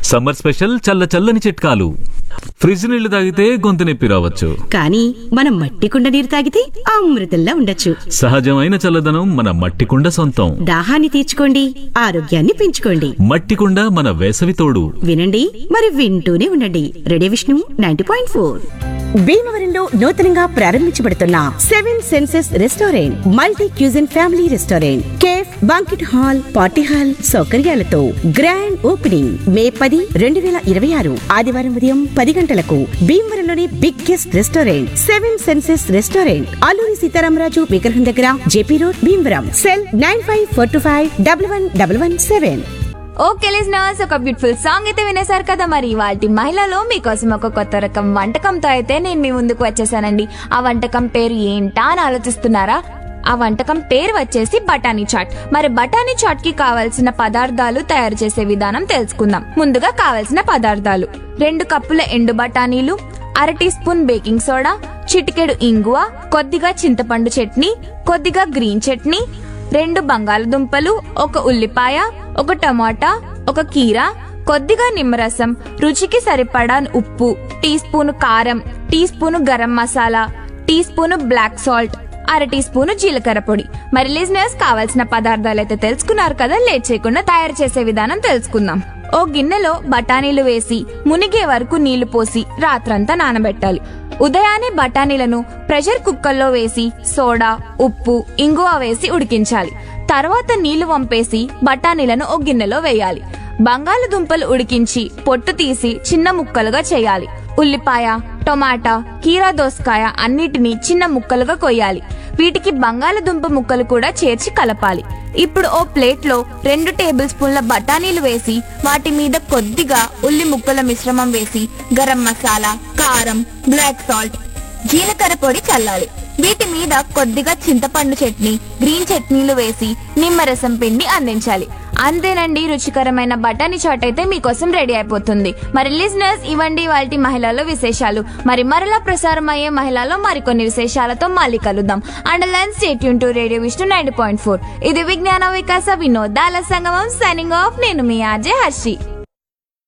summer special చల్ల చల్లని చిట్కాలు ఫ్రిడ్జ్ నీళ్లు తాగితే గొంతు నొప్పి రావచ్చు కానీ మనం మట్టి కుండ నీరు తాగితే అమృతంలా ఉండొచ్చు సహజమైన చల్లదనం మన మట్టి కుండ సొంతం దాహాన్ని తీర్చుకోండి ఆరోగ్యాన్ని పెంచుకోండి మట్టి కుండ మన వేసవి తోడు వినండి మరి వింటూనే ఉండండి ready Vishnu ninety point four భీమవరంలో నూతనంగా ప్రారంభించబడుతున్న seven senses restaurant multi cuisine family restaurant cafe banquet hall party hall సౌకర్యాలతో గ్రాండ్ ఓపెనింగ్ మే పది రెండు వేల ఇరవై ఆరు ఆదివారం ఉదయం పది గంటలకు భీమవరంలోని biggest restaurant seven senses restaurant Alluri Sitaramaraju విగ్రహం దగ్గర JP road Bhimavaram cell nine five four two five double one double one seven okay listeners ఒక బ్యూటిఫుల్ సాంగ్ అయితే వినేశారు కదా మరి వాటి మహిళలో మీకోసం ఒక కొత్త రకం వంటకంతో అయితే నేను మీ ముందుకు వచ్చేసానండి ఆ వంటకం పేరు ఏంటా అని ఆలోచిస్తున్నారా ఆ వంటకం పేరు వచ్చేసి బఠానీ చాట్ మరి బఠానీ చాట్ కి కావాల్సిన పదార్థాలు తయారు చేసే విధానం తెలుసుకుందాం ముందుగా కావాల్సిన పదార్థాలు రెండు కప్పుల ఎండు బఠానీలు అర టీ స్పూన్ బేకింగ్ సోడా చిటికెడు ఇంగువ కొద్దిగా చింతపండు చట్నీ కొద్దిగా గ్రీన్ చట్నీ రెండు బంగాళదుంపలు ఒక ఉల్లిపాయ ఒక టమాటా ఒక కీర కొద్దిగా నిమ్మరసం రుచికి సరిపడా ఉప్పు టీ స్పూను కారం teaspoon garam masala teaspoon black salt అర టీ స్పూను జీలకర్ర పొడి మరి లిజినర్స్ కావాల్సిన పదార్థాలు అయితే తెలుసుకున్నారు కదా లేట్ చేయకుండా తయారు చేసే విధానం తెలుసుకుందాం ఓ గిన్నెలో బఠానీలు వేసి మునిగే వరకు నీళ్లు పోసి రాత్రంతా నానబెట్టాలి ఉదయాన్నే బఠానీలను ప్రెషర్ కుక్కర్లో వేసి సోడా ఉప్పు ఇంగువ వేసి ఉడికించాలి తర్వాత నీళ్లు వంపేసి బఠానీలను ఓ గిన్నెలో వేయాలి బంగాళదుంపలు ఉడికించి పొట్టు తీసి చిన్న ముక్కలుగా చేయాలి ఉల్లిపాయ టొమాటా కీరా దోసకాయ అన్నిటినీ చిన్న ముక్కలుగా కొయ్యాలి వీటికి బంగాళదుంప ముక్కలు కూడా చేర్చి కలపాలి ఇప్పుడు ఓ ప్లేట్లో రెండు టేబుల్ స్పూన్ల బఠానీలు వేసి వాటి మీద కొద్దిగా ఉల్లి ముక్కల మిశ్రమం వేసి గరం మసాలా కారం బ్లాక్ సాల్ట్ జీలకర్ర పొడి చల్లాలి వీటి మీద కొద్దిగా చింతపండు చట్నీ గ్రీన్ చట్నీలు వేసి నిమ్మరసం పిండి అందించాలి అంతేనండి రుచికరమైన బఠానీ చాట్ అయితే మీకోసం రెడీ అయిపోతుంది మరి లిజినర్స్ ఇవ్వండి వాటి మహిళల్లో విశేషాలు మరి మరలా ప్రసారం అయ్యే మహిళల్లో మరికొన్ని విశేషాలతో మళ్ళీ కలుద్దాం and lens stay tuned to radio Vishnu nine point four ఇది విజ్ఞాన వికాస వినోదాల సంగమం సైనింగ్ ఆఫ్ నేను మీ ఆర్జే హర్షి